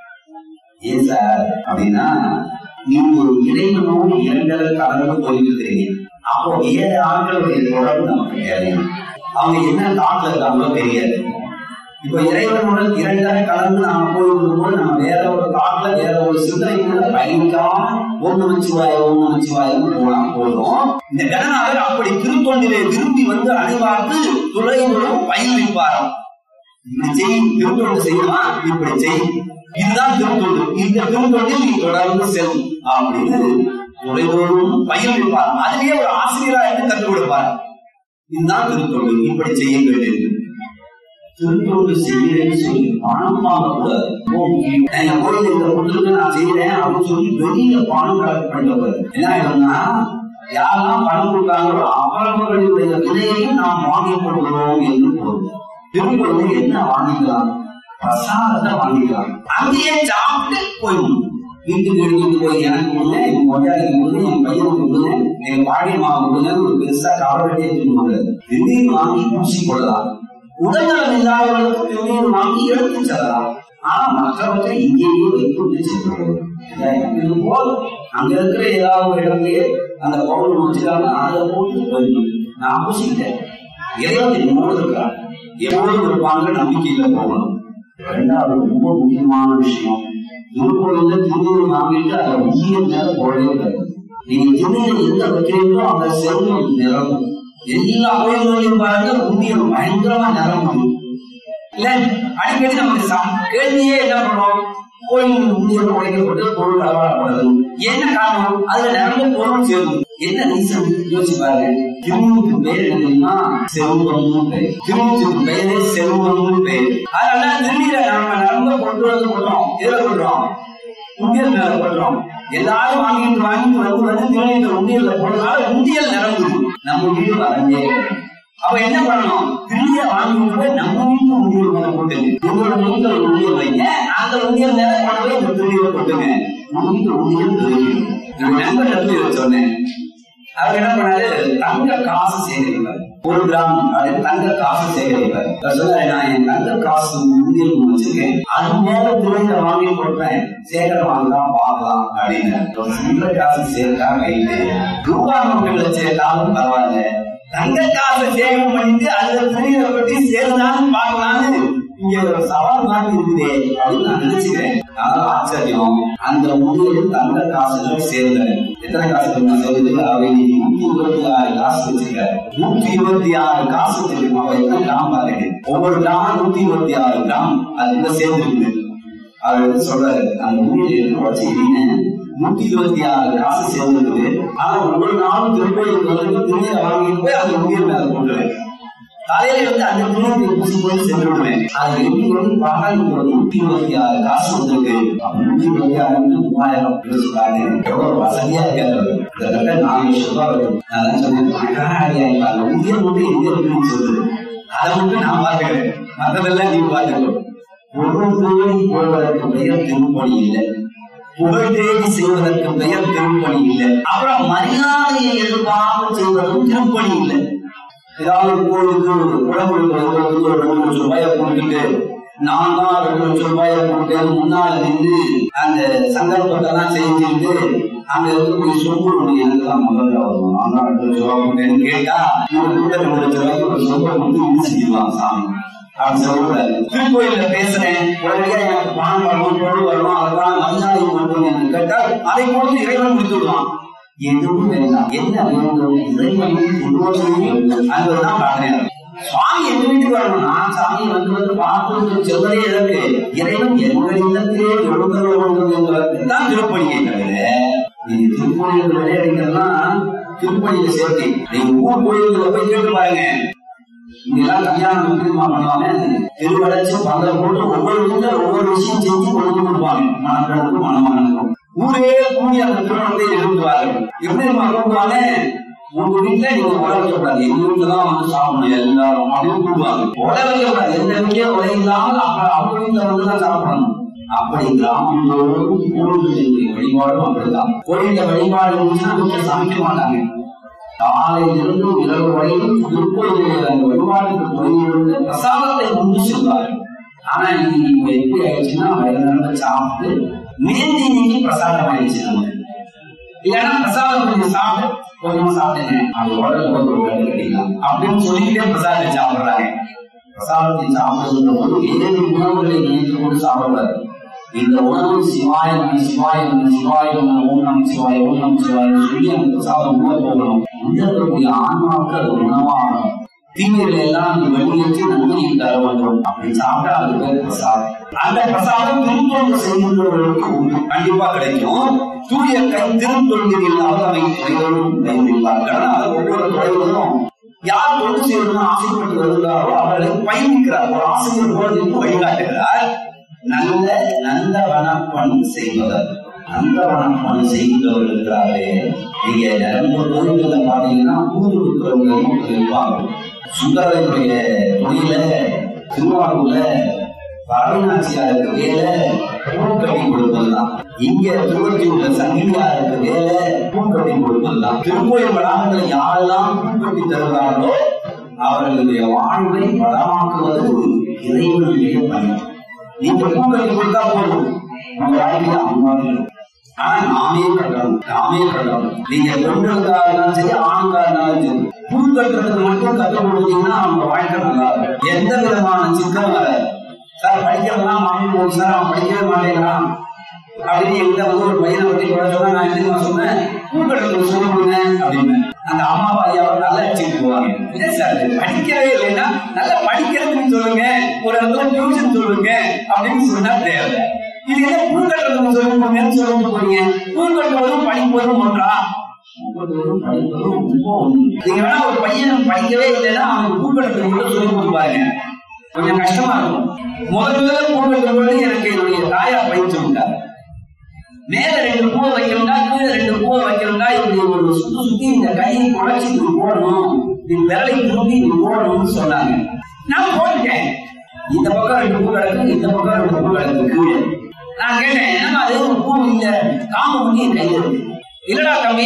ஏன் சார் அப்படின்னா நீங்க ஒரு இறைவனோடு இரண்டரை கலந்து போயிருக்கிறீங்க அப்போ வேற ஆட்களுடைய தொடர்பு நமக்கு தெரியும் அவங்க என்ன தாட்ல இருக்காங்களோ தெரியாது இப்ப இறைவனுடன் இரண்டரை கலந்து நாம போயிருக்கும் போது நம்ம வேற ஒரு தாட்ல வேற ஒரு சிந்தனைக்குள்ள பயணிக்காம ஓம் நமச்சிவாய ஓம் நமச்சிவாயம் போனா போதும் இந்த கணநாதர் அப்படி திருத்தொண்டிலே விரும்பி வந்து அணிவார்த்து துறைகளும் பயில்விப்பாராம் இப்படி செய் திருத்தொண்டு செய்யணுமா இப்படி செய் இதுதான் திருத்தொண்டு இந்த திருத்தொண்டில் நீ தொடர்ந்து செல் அப்படின்னு துறைதோறும் பயில்விப்பார் அதுலயே ஒரு ஆசிரியரா இருந்து கற்றுக் கொடுப்பார் இதுதான் திருத்தொண்டு இப்படி செய்யுங்கள் என்று திருத்தொண்டு செய்யறேன்னு சொல்லி பணம் வாங்கக்கூடாது ஓ, நான் என் கோயில் இந்த பொருளுக்கு நான் செய்யறேன் அப்படின்னு சொல்லி வெளியில பணம் கலெக்ட் பண்ணிட்டு என்ன ஆயிடும்னா யாரெல்லாம் பணம் கொடுத்தாங்களோ அவர்களுடைய விலையையும் நாம் வாங்கிக் கொள்கிறோம் என்று பொருள் திருக்குறள் என்ன வாங்கிக்கலாம் பிரசாதத்தை வாங்கிக்கலாம் அங்கேயே சாப்பிட்டு போயிடும் வீட்டுக்கு எடுத்துட்டு போய் எனக்கு கொடுங்க என் கொண்டாடிக்கு கொடுங்க என் பையனுக்கு கொடுங்க என் பாடி மாவு கொடுங்க ஒரு பெருசா கவலை எடுத்துட்டு திடீர்னு வாங்கி பூசி கொள்ளலாம் உடல்நலம் இல்லாதவர்களுக்கு திருநீர் வாங்கி எடுத்து செல்லலாம் ஆனா மற்றவற்றை இங்கேயே வைத்து செல்லுவோம் இது போதும் அங்க இருக்கிற ஏதாவது ஒரு இடத்துலயே அந்த பவுன் வச்சுக்காம அதை போட்டு போயிடணும் நான் பூசிக்கிட்டேன் இறைவன் என்னோடு இருக்கிறான் எப்போதும் இருப்பாங்க நம்பிக்கையில போகணும் ரெண்டாவது ரொம்ப முக்கியமான விஷயம் திருக்குறள்ல திருநீர் வாங்கிட்டு அதை உயிர் மேல போடவே கூடாது நீங்க திருநெல்வேலி எங்க வைக்கிறீங்களோ அங்க செல்வம் நிரம்பும் எல்லா கோயில்களையும் பாருங்க உண்டியல் பயங்கரமா நிரம்பும் இல்ல அடிக்கடி நமக்கு சா- கேள்வியே என்ன பண்ணுவோம் கோயில் உண்டியல் உடைக்கப்பட்டு பொருள் களவாடப்படுது என்ன காரணம் அதுல நிறைய பொருள் சேரும் என்ன ரீசன் யோசிச்சு பாருங்க திருமுக்கு பேர் என்ன தெரியுமா செல்வம்னு பேர் திருமுக்கு பெயரே செல்வம்னு பேர் அதனால திருநீரை நம்ம நடந்து கொண்டு வந்து கொள்றோம் எதுல கொள்றோம் உண்டியல் மேல போடுறோம் எல்லாரும் வாங்கிட்டு வாங்கிட்டு வந்து வந்து திருநீர் உண்டியல்ல போடுறதுனால உண்டியல் நிரம்புது நம்ம வீடு வரண்டே அப்ப என்ன பண்ணணும் திருநீரை வாங்கிட்டு போய் நம்ம வீட்டு உண்டியல் மேல போட்டுங்க உங்களோட வீட்டுல ஒரு உண்டியல் வைங்க அந்த உண்டியல் மேல கொண்டு போய் இந்த திருநீரை போட்டுங்க உங்க வீட்டு உண்டியல் பெருகும் என்னோட நண்பர் இருந்து இதை சொன்னேன் அவர் என்ன பண்ணாரு தங்க காசு சேகரிப்பார் ஒரு கிராம் அப்படின்னு தங்க காசு சேகரிப்பார் அவர் சொன்னாரு நான் என் தங்க காசு உண்டியல் ஒண்ணு வச்சிருக்கேன் அது மேல துறையில வாங்கி கொடுப்பேன் சேகர வாங்கலாம் பார்க்கலாம் அப்படின்னு ஒரு சில்லற காசு சேர்த்தா ரைட்டு ரூபா நோட்டுகளை சேர்த்தாலும் பரவாயில்ல தங்க காசை சேகம் பண்ணிட்டு அதுல துணிகளை பற்றி சேர்ந்தாலும் பார்க்கலாம்னு இங்க ஒரு சவால் மாதிரி இருக்குதே அப்படின்னு நான் நினைச்சுக்கிறேன் அதனால ஆச்சரியம் அந்த உண்டியலில் தங்க காசுகள் சேர்ந்தன எத்தனை காசுகள் நான் சொல்லுது அவை நூத்தி இருபத்தி ஆறு காசு வச்சிருக்காரு நூத்தி இருபத்தி ஆறு காசு வச்சிருக்கோம் அவ எத்தனை கிராம் பாருங்க ஒவ்வொரு கிராமம் நூத்தி இருபத்தி ஆறு கிராம் அதுல சேர்ந்துருக்கு அவர் வந்து சொல்றாரு அந்த உண்டியல் உடச்சிக்கிட்டீங்க நூத்தி இருபத்தி ஆறு காசு சேர்ந்துருக்குது ஆனா ஒவ்வொரு நாளும் திருப்பதிக்கு வந்து திருநீரை வாங்கிட்டு போய் அந்த உண்டியல் மேல போட்டுருவேன் தலையில வந்து அந்த துணியை பூசி போய் சென்று விடுவேன் அது எப்படி வந்து பார்த்தா இப்போ ஒரு நூத்தி இருபத்தி ஆறு காசு வந்திருக்கு அப்ப நூத்தி இருபத்தி ஆறு மூவாயிரம் யோசிப்பாங்க எவ்வளவு வசதியா இருக்காரு கிட்டத்தட்ட நாலு லட்சம் ரூபாய் வரும் நான் தான் சொன்னேன் அழகாடியா இருப்பாங்க உண்டியல் மட்டும் எங்க இருக்குன்னு சொல்லுது அதை மட்டும் நான் பார்த்துக்கிறேன் மற்றதெல்லாம் நீ பார்த்துக்கோ பொருள் தேடி போவதற்கு பெயர் திருப்பணி இல்லை புகழ் தேடி செய்வதற்கு பெயர் திருப்பணி இல்லை அப்புறம் மரியாதையை எதிர்பார்த்து செய்வதும் திருப்பணி இல்லை ஏதாவது ஒரு கோயிலுக்கு குழந்தைகளுக்கு வருவதற்கு ஒரு ரெண்டு லட்சம் ரூபாயை கொடுத்துட்டு நான் தான் ரெண்டு லட்சம் ரூபாயை கொடுத்தேன் முன்னால நின்று அந்த சங்கல்பத்தை எல்லாம் செஞ்சுட்டு அங்க இருந்து போய் சொல்லணும் எனக்கு தான் முதல்ல வரும் நான் தான் ரெண்டு லட்சம் ரூபாய் கொடுத்தேன்னு கேட்டா இவங்க கூட ரெண்டு லட்சம் ரூபாய்க்கு ஒரு சொந்த கொடுத்து இது செஞ்சிருவாங்க சாமி அப்படின்னு சொல்லக்கூடாது திருக்கோயில்ல பேசுறேன் உடனடியா எனக்கு பணம் வரணும் பொருள் வரணும் அதெல்லாம் மரியாதை பண்ணணும் கேட்டால் அதை பொறுத்து இறைவன் கொடுத்து விடுவான் எதுவும் வேண்டாம் என்ன வேண்டும் இறைவனின் திருவள்ளுவரை அன்பதுதான் பிரார்த்தனை சுவாமி எங்க வீட்டுக்கு வரணும் நான் சாமி வந்து வந்து பார்த்து செல்வதே எனக்கு இறைவன் எங்கள் இல்லத்திலே எழுந்தல் வேண்டும் என்பதற்கு தான் திருப்பணியை தவிர நீங்க திருப்பணியில் விளையாடுறதுலாம் திருப்பணியில சேர்த்து நீங்க ஊர் கோயில்களை போய் கேட்டு பாருங்க இதெல்லாம் கல்யாணம் முக்கியமா பண்ணுவாங்க திருவடைச்சு பந்தல் போட்டு ஒவ்வொரு வீட்டுல ஒவ்வொரு விஷயம் செஞ்சு கொண்டு கொடுப்பாங்க மனக்கடக்கும் மனமானக்கும் ஊரே கூடி அந்த திருமணத்தை எழுதுவார்கள் எப்படி நம்ம கூப்பிடுவாங்க உங்க வீட்டுல நீங்க உட வைக்கக்கூடாது எங்க வீட்டுல தான் வந்து சாப்பிடணும் எல்லாரும் அப்படின்னு கூப்பிடுவாங்க உட வைக்கக்கூடாது எந்த வீட்லயும் உடை இல்லாமல் அப்ப அவங்க வீட்டுல வந்து தான் சாப்பிடணும் அப்படி கிராமங்களோடும் கோவில்களுடைய வழிபாடும் அப்படிதான் கோயில வழிபாடு இருந்துச்சுன்னா வீட்டுல சமைக்க மாட்டாங்க காலையிலிருந்து இரவு வரையிலும் திருக்கோயிலில் அந்த வழிபாட்டுக்கு போயிருந்து பிரசாதத்தை கொண்டு செல்வார்கள் ஆனா இன்னைக்கு இப்ப எப்படி ஆயிடுச்சுன்னா வயதான சாப்பிட்டு மேந்தி நீங்கி பிரசாதம் ஆயிடுச்சு நம்ம இல்லைன்னா பிரசாதம் கொஞ்சம் சாப்பிட்டு கொஞ்சமா சாப்பிடுங்க அது உடல் போது ஒரு கட்டு கட்டிக்கலாம் அப்படின்னு சொல்லிக்கிட்டே பிரசாதத்தை சாப்பிடுறாங்க பிரசாதத்தை சாப்பிடுகின்ற போது ஏழு உணவுகளை நினைத்து கொண்டு சாப்பிடக்கூடாது இந்த உணவு சிவாய நம சிவாய நம சிவாய நம ஓம் நம சிவாய ஓம் நம சிவாய சொல்லி அந்த பிரசாதம் உள்ள போகணும் உள்ள இருக்கக்கூடிய ஆன்மாவுக்கு அது உணவாகணும் தீமைகளை எல்லாம் அந்த வெளியேற்றி நன்மையை தர வேண்டும் அப்படி சாப்பிட்டா அது பேர் பிரசாதம் அந்த பிரசாதம் திருத்தொண்டு செய்கின்றவர்களுக்கு உண்டு கண்டிப்பா கிடைக்கும் தூய கை திருத்தொண்டில் இல்லாதவை துறைகளும் கைவிடுவார்கள் அது ஒவ்வொரு துறைகளும் யார் தொண்டு செய்யணும்னு ஆசைப்பட்டு வருகிறாரோ அவர்களை பயணிக்கிறார் ஒரு ஆசிரியர் போவதற்கு வழிகாட்டுகிறார் நல்ல நல்ல வனப்பணி செய்வதர் நல்ல வனப்பணி செய்கிறவர்கள் இருக்கிறாரே நீங்க நிரம்ப கோயில்களை பாத்தீங்கன்னா ஊர் இருக்கிறவங்க இருப்பாங்க சுந்தரனுடைய தொழில திருவாரூர்ல பரவநாச்சியாருக்கு வேலை பூக்கட்டி கொடுப்பதுதான் இங்க திருவத்தியுள்ள சங்கிலியாருக்கு வேலை பூக்கட்டி கொடுப்பதுதான் திருக்கோயில் வளாகங்களை யாரெல்லாம் பூக்கட்டி தருகிறார்களோ அவர்களுடைய வாழ்வை வளமாக்குவது இறைவனுடைய பணி நீங்க பூக்கட்டி கொடுத்தா போதும் உங்க வாழ்க்கையில அம்மாவே ஆனா நாமே கட்டணும் நாமே கட்டணும் நீங்க பெண்களுக்கா இருந்தாலும் சரி ஆணுக்கா இருந்தாலும் சரி பூ கட்டுறதுக்கு மட்டும் கற்றுக் கொடுத்தீங்கன்னா அவங்க வாழ்க்கை நல்லா இருக்கும் எந்த விதமான சிக்கலும் வராது சார் படிக்கிறதெல்லாம் மாமி போகுது சார் அவன் படிக்கவே மாட்டேங்கிறான் அப்படின்னு என்கிட்ட வந்து ஒரு பையனை பத்தி கூட சொன்னா நான் என்ன சொன்னேன் பூக்கடத்துல சொல்லுங்க அப்படின்னு அந்த அம்மாவை ஐயாவை நல்லா வச்சுட்டு போவாங்க இல்ல சார் இது படிக்கவே இல்லைன்னா நல்லா படிக்கிறதுன்னு சொல்லுங்க ஒரு இடத்துல டியூஷன் சொல்லுங்க அப்படின்னு சொன்னா தேவை இது என்ன பூக்கட்டுறதுக்கு சொல்லுங்கன்னு சொல்லிட்டு போறீங்க பூக்கட்டுவதும் படிப்பதும் ஒன்றா பூக்கட்டுவதும் படிப்பதும் ரொம்ப ஒன்று. நீங்க வேணா ஒரு பையன் படிக்கவே இல்லைன்னா அவனுக்கு பூக்கட்டுறது மட்டும் சொல்லி கொடுப்பாருங்க கொஞ்சம் கஷ்டமா இருக்கும் முதல்ல பூக்கட்டுறது எனக்கு என்னுடைய தாயார் பயிற்சி விட்டார் மேல ரெண்டு பூவை வைக்கணும்னா கீழே ரெண்டு பூவை வைக்கணும்னா இப்படி ஒரு சுத்தி சுத்தி இந்த கையை குழைச்சி இப்படி போடணும் இப்படி விரலை திரும்பி இப்படி போடணும்னு சொன்னாங்க நான் போட்டுட்டேன் இந்த பக்கம் ரெண்டு பூ கிடக்கு இந்த பக்கம் ரெண்டு பூ கிடக்கு கீழே நான் கேட்டேன் என்னமா அது ஒரு பூ இல்ல காம்பு பண்ணி என் கையில இருக்கு இல்லடா தம்பி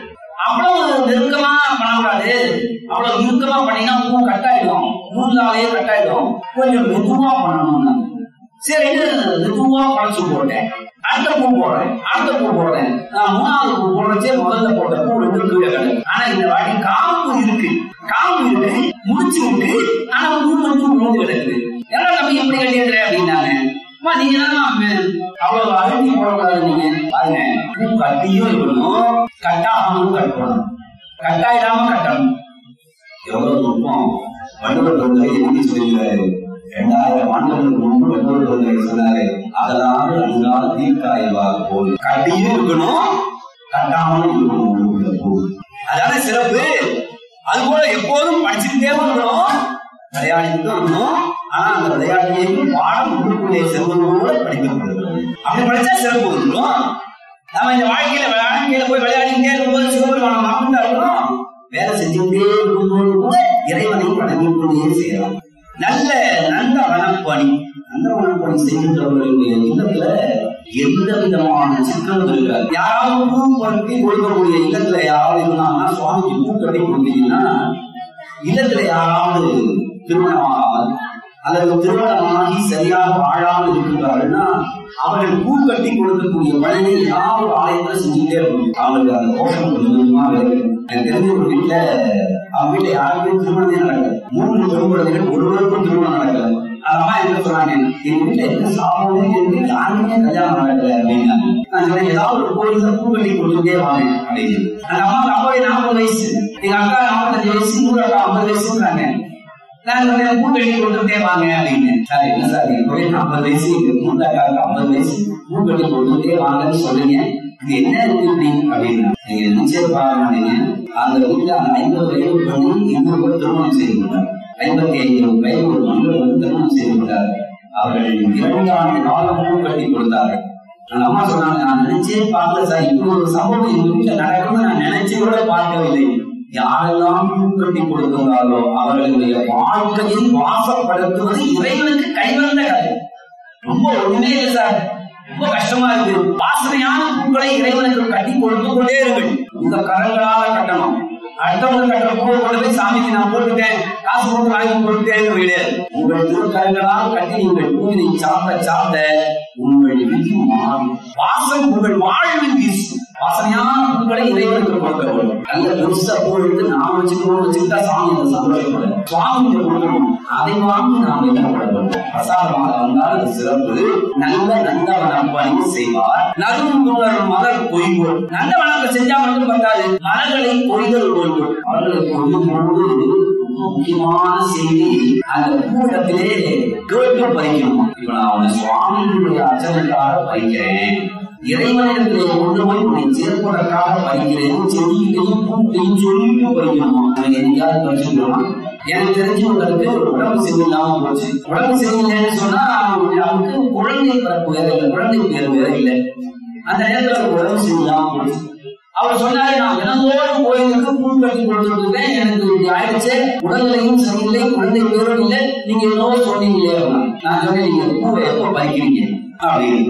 அவ்வளவு நெருக்கமா பண்ணக்கூடாது அவ்வளவு இறுக்கமா பண்ணீங்கன்னா பூ கட்டாயிடும் நூலாலே கட்டாயிடும் கொஞ்சம் மெதுவா பண்ணணும் சரின்னு மெதுவா பழச்சு போட்டேன் அடுத்த பூ போடுறேன் அடுத்த பூ போடுறேன் நான் மூணாவது பூ போடுறச்சே முதல்ல போட்ட பூ ரெண்டு கீழே கிடக்கு ஆனா இந்த வாட்டி காம்பு இருக்கு காம்பு இருக்கு முடிச்சு இருக்கு ஆனா பூ மட்டும் விழுந்து கிடக்கு என்ன தம்பி எப்படி கட்டியிருக்கிற அப்படின்னாங்க அம்மா, நீங்க தான் அவ்வளவு அழுத்தி போடக்கூடாது நீங்க பாருங்க பூ கட்டியும் இருக்கணும் கட்டாமலும் கட்டணும் கட்டாயிடாம கட்டணும் எவ்வளவு நுட்பம் வள்ளுவர் பெருந்தகை எழுதி சொல்லியிருக்காரு இரண்டாயிரம் ஆண்டுகளுக்கு முன்பு வள்ளுவர் பெருந்தகை சொன்னாரு அதனால் அழுதால் தீர்க்காயவாக போய் கட்டியும் இருக்கணும் கட்டாமலும் இருக்கணும் உங்களுடைய பூ அதான சிறப்பு அது போல எப்போதும் படிச்சுக்கிட்டே இருக்கணும் விளையாடிட்டு இருக்கணும் ஆனா அந்த விளையாட்டையும் பாடம் உள்ளுக்குள்ளே செல்வதோடு படிக்கப்படுகிறது அப்படி படிச்சா சிறப்பு வந்துடும் நம்ம இந்த வாழ்க்கையில வாழ்க்கையில போய் விளையாடிக்கிட்டே இருக்கும்போது சிவபெருமான மாமண்டா இருக்கணும் வேலை செஞ்சுக்கிட்டே இருக்கும்போது கூட இறைவனை வணங்கிக் கொண்டே செய்யலாம் நல்ல நல்ல வனப்பணி நல்ல வனப்பணி செய்கின்றவர்களுடைய இல்லத்துல எந்த விதமான சிக்கலும் இருக்காது யாராவது பூ கட்டி கொடுக்கக்கூடிய இல்லத்துல யாராவது இருந்தாங்கன்னா சுவாமிக்கு பூ கட்டி கொடுத்தீங்கன்னா இல்லத்துல யாராவது திருமணமாகாமல் அல்லது திருமணமாகி சரியாக வாழாமல் இருக்கின்றார்கள்னா அவர்கள் பூ கட்டி கொடுக்கக்கூடிய பணியை ஏதாவது ஒரு ஆலயத்துல செஞ்சுட்டே இருக்கணும் அவங்களுக்கு அந்த கோஷம் கொஞ்சமா வேறு எனக்கு தெரிஞ்ச ஒரு வீட்டுல அவங்க வீட்டுல யாருக்குமே திருமணமே நடக்கல மூன்று பெண் குழந்தைகள் ஒருவருக்கும் திருமணம் நடக்கல அந்த அம்மா என்ன சொன்னாங்க எங்க வீட்டுல என்ன சாப்பிடுறது என்று யாருக்குமே கல்யாணம் நடக்கல அப்படின்னாங்க நான் சொன்னேன், ஏதாவது ஒரு கோயில பூ கட்டி கொடுத்துட்டே வாங்க அப்படின்னு அந்த அம்மாவுக்கு அப்பவே நாற்பது வயசு எங்க அக்கா நாற்பத்தஞ்சு வயசு இன்னொரு அக்கா ஐம்பது வயசுன்றாங்க நான் சொன்னேன், பூ கட்டி கொடுத்துட்டே வாங்க அப்படின்னு சார் என்ன சார் என் கோயில் ஐம்பது வயசு எங்க மூத்த அக்காவுக்கு ஐம்பது வயசு பூ கட்டி கொடுத்துட்டே வாங்கன்னு சொல்றீங்க இது என்ன இருக்கு இப்படி அப்படின்னு நீங்க நிச்சயம் பாருங்க அந்த வீட்டுல அந்த ஐம்பது வயது பண்ணி இன்னொரு பேர் திருமணம் செய்து கொண்டார் ஐம்பத்தி ஐந்து வயது ஒரு மனிதர் வந்து திருமணம் செய்து கொண்டார் அவர்கள் இரண்டு ஆண்டு காலம் பூ கட்டி கொடுத்தார்கள் அந்த அம்மா சொன்னாங்க நான் நினைச்சே பார்க்கல சார் இப்படி ஒரு சம்பவம் எங்க வீட்டுல நடக்கும்னு நான் நினைச்சு கூட பார்க்கவில்லை யாரெல்லாம் பூ கட்டி கொடுக்கிறார்களோ அவர்களுடைய வாழ்க்கையை வாசப்படுத்துவது இறைவனுக்கு கைவந்த கதை ரொம்ப ஒண்ணுமே இல்லை சார் ரொம்ப கஷ்டமா இருக்கு வாசனையான பூக்களை இறைவனுக்கு கட்டி கொடுத்து கொண்டே இருங்கள் உங்க கரங்களால கட்டணும் அடுத்தவங்க கட்டுற பூவை கொண்டு போய் சாமிக்கு நான் போட்டுட்டேன் காசு போட்டு வாங்கி போட்டுட்டேன் கிடையாது உங்கள் திருக்கரங்களால் கட்டி நீங்கள் பூவினை சாப்பிட சாப்பிட உங்கள் விதி மாறும் வாசம் உங்கள் வாழ்வில் வீசும் வாசனையான பூக்களை இறைவனுக்கு கொடுக்க வேண்டும் நல்ல பெருசா பூ எடுத்து நாம் வச்சுக்கணும் வச்சுக்கிட்டா சாமி அதை சந்தோஷப்படும் சுவாமி கொடுக்கணும் அதை வாங்கி நாம் என்னப்பட வேண்டும் பிரசாதமாக வந்தால் அது சிறப்பு நல்ல நந்தவனம் பணி செய்வார் நறுங்குணர் மலர் கொய்வோர் நந்தவனத்தை செஞ்சா மட்டும் பத்தாது மலர்களை கொய்தல் வேண்டும் மலர்களை கொய்யும் பொழுது ரொம்ப முக்கியமான செய்தி அந்த பூடத்திலே கேட்டு பறிக்கணும் இப்ப நான் உன்னை சுவாமியினுடைய அச்சனுக்காக பறிக்கிறேன் இறைவனிடத்திலே கொண்டு போய் உன்னை சேர்ப்பதற்காக பறிக்கிறேன் செடியிலையும் பூட்டையும் சொல்லிட்டு பறிக்கணுமா எனக்கு என்னைக்காவது பறிச்சுக்கணுமா எனக்கு தெரிஞ்சு உங்களுக்கு உடம்பு சரியில்லாம போச்சு உடம்பு சரியில்லைன்னு சொன்னா அவனுக்கு குழந்தை பிறப்பு வேற இல்லை குழந்தை பேர் வேற இல்லை அந்த நேரத்துல அவருக்கு உடம்பு சரியில்லாம போச்சு அவர் சொன்னாரு நான் தினந்தோறும் கோயிலுக்கு பூ கட்டி கொடுத்துருக்கேன் எனக்கு இப்படி ஆயிடுச்சு உடல்நிலையும் சரியில்லை குழந்தை பேரும் இல்லை நீங்க என்னவோ சொன்னீங்களே அப்படின்னா. நான் சொன்னேன் நீங்க பூவை எப்போ பறிக்கிறீங்க அப்படின்னு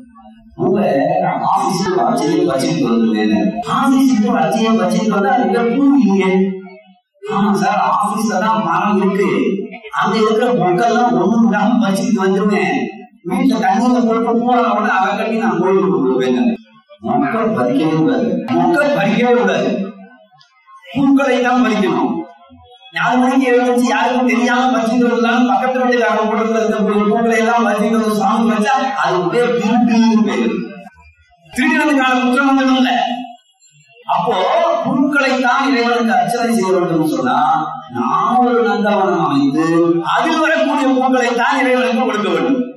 பூவை ஆபீஸுக்கு வச்சு வச்சுட்டு வந்து ஆபீஸுக்கு வச்சு வச்சுட்டு வந்தா அதுக்கு பூ இல்லையே ஆமா சார் ஆபீஸ்ல தான் மரம் இருக்கு அங்க இருக்கிற மக்கள்லாம் ஒண்ணும் விடாம வச்சுட்டு வந்துருவேன் வீட்டுல தண்ணியில போட்டு போன உடனே அதை கட்டி நான் கோயிலுக்கு கொண்டு போயிருந்தேன் மக்கள் பறிக்கவே கூடாது மக்கள் பறிக்கவே கூடாது பூக்களை தான் பறிக்கணும் நாலு மணிக்கு எழுந்துச்சு யாருக்கும் தெரியாம பறிச்சுட்டு வரலாம் பக்கத்து வீட்டுக்காரங்க கூட்டத்துல இருக்கக்கூடிய பூக்களை எல்லாம் பறிச்சுட்டு வந்து சாமி வச்சா அது பேர் திருட்டுன்னு பேரு திருடுறதுக்கான குற்றம் வந்துடும் இல்ல அப்போ புழுக்களைத்தான் இறைவனுக்கு அர்ச்சனை செய்ய வேண்டும் சொன்னா நாம் ஒரு நந்தவனம் அமைத்து அதில் வரக்கூடிய பூக்களைத்தான் இறைவனுக்கு கொடுக்க வேண்டும்